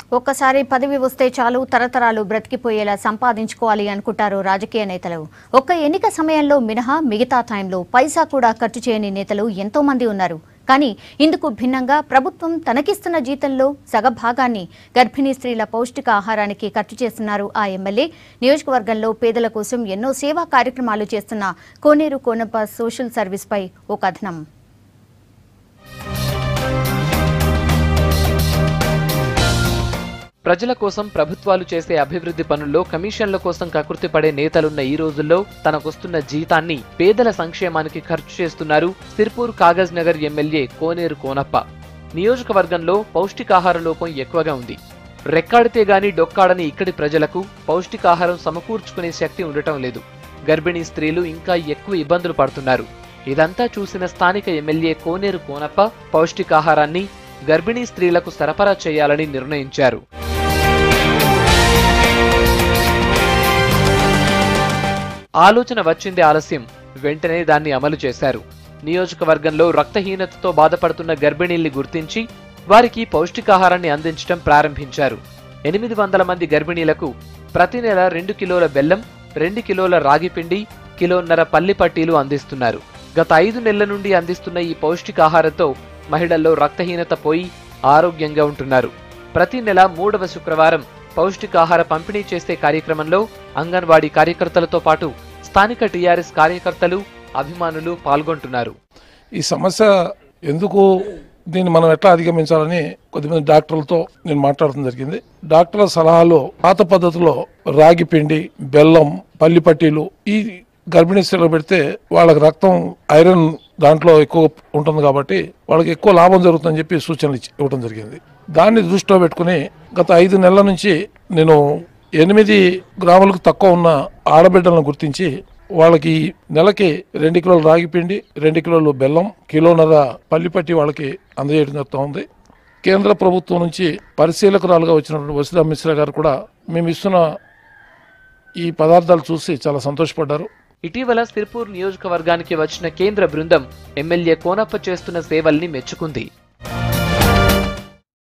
ఒక్కసారి పదవి వస్తే చాలు తరతరాలు బ్రతికిపోయేలా సంపాదించుకోవాలి అనుకుంటారు రాజకీయ నేతలు ఒక్క ఎన్నిక సమయంలో మినహా మిగతా టైంలో పైసా కూడా ఖర్చు చేయని నేతలు ఎంతో మంది ఉన్నారు కానీ ఇందుకు భిన్నంగా ప్రభుత్వం తనకిస్తున్న జీతంలో సగభాగాన్ని గర్భిణీ స్త్రీల పౌష్టిక ఆహారానికి ఖర్చు చేస్తున్నారు ఆ ఎమ్మెల్యే నియోజకవర్గంలో పేదల కోసం ఎన్నో సేవా కార్యక్రమాలు చేస్తున్న కోనేరు కోనప్ప సోషల్ సర్వీస్పై ఓ కథనం ప్రజల కోసం ప్రభుత్వాలు చేసే అభివృద్ధి పనుల్లో కమిషన్ల కోసం కకృతి పడే నేతలున్న ఈ రోజుల్లో తనకొస్తున్న జీతాన్ని పేదల సంక్షేమానికి ఖర్చు చేస్తున్నారు సిర్పూర్ కాగజ్ నగర్ ఎమ్మెల్యే కోనేరు కోనప్ప నియోజకవర్గంలో పౌష్టికాహార లోపం ఎక్కువగా ఉంది రెక్కాడితే గాని డొక్కాడని ఇక్కడి ప్రజలకు పౌష్టికాహారం సమకూర్చుకునే శక్తి ఉండటం లేదు గర్భిణీ స్త్రీలు ఇంకా ఎక్కువ ఇబ్బందులు పడుతున్నారు ఇదంతా చూసిన స్థానిక ఎమ్మెల్యే కోనేరు కోనప్ప పౌష్టికాహారాన్ని గర్భిణీ స్త్రీలకు సరఫరా చేయాలని నిర్ణయించారు ఆలోచన వచ్చింది ఆలస్యం వెంటనే దాన్ని అమలు చేశారు నియోజకవర్గంలో రక్తహీనతతో బాధపడుతున్న గర్భిణీల్ని గుర్తించి వారికి పౌష్టికాహారాన్ని అందించడం ప్రారంభించారు ఎనిమిది వందల మంది గర్భిణీలకు ప్రతి నెల రెండు కిలోల బెల్లం రెండు కిలోల రాగిపిండి కిలోన్నర పల్లి పట్టీలు అందిస్తున్నారు గత ఐదు నెలల నుండి అందిస్తున్న ఈ పౌష్టికాహారంతో మహిళల్లో రక్తహీనత పోయి ఆరోగ్యంగా ఉంటున్నారు ప్రతి నెల మూడవ శుక్రవారం పౌష్టికాహార పంపిణీ చేసే కార్యక్రమంలో అంగన్వాడీ కార్యకర్తలతో పాటు స్థానిక టీఆర్ఎస్ కార్యకర్తలు అభిమానులు పాల్గొంటున్నారు ఈ సమస్య ఎందుకు దీన్ని మనం ఎట్లా అధిగమించాలని కొద్దిమంది డాక్టర్లతో నేను మాట్లాడటం జరిగింది డాక్టర్ల సలహాలో పాత పద్ధతిలో రాగి పిండి బెల్లం పల్లి పట్టీలు ఈ గర్భిణీ స్త్రీలో పెడితే వాళ్ళకి రక్తం ఐరన్ దాంట్లో ఎక్కువ ఉంటుంది కాబట్టి వాళ్ళకి ఎక్కువ లాభం జరుగుతుందని చెప్పి సూచనలు ఇచ్చి- ఇవ్వడం జరిగింది దాన్ని దృష్టిలో పెట్టుకుని గత ఐదు నెలల నుంచి నేను ఎనిమిది గ్రాములకు తక్కువ ఉన్న ఆడబిడ్డలను గుర్తించి వాళ్ళకి నెలకి రెండు కిలోల రాగి పిండి రెండు కిలోలు బెల్లం కిలోన్నర పల్లిపట్టి వాళ్ళకి అందజేయడం జరుగుతూ ఉంది కేంద్ర ప్రభుత్వం నుంచి పరిశీలకురాలుగా వచ్చినటువంటి వసుధా మిశ్రా గారు కూడా మేము ఇస్తున్న ఈ పదార్థాలు చూసి చాలా సంతోషపడ్డారు ఇటీవల సిర్పూర్ నియోజకవర్గానికి వచ్చిన కేంద్ర బృందం ఎమ్మెల్యే కోనప్ప చేస్తున్న సేవల్ని మెచ్చుకుంది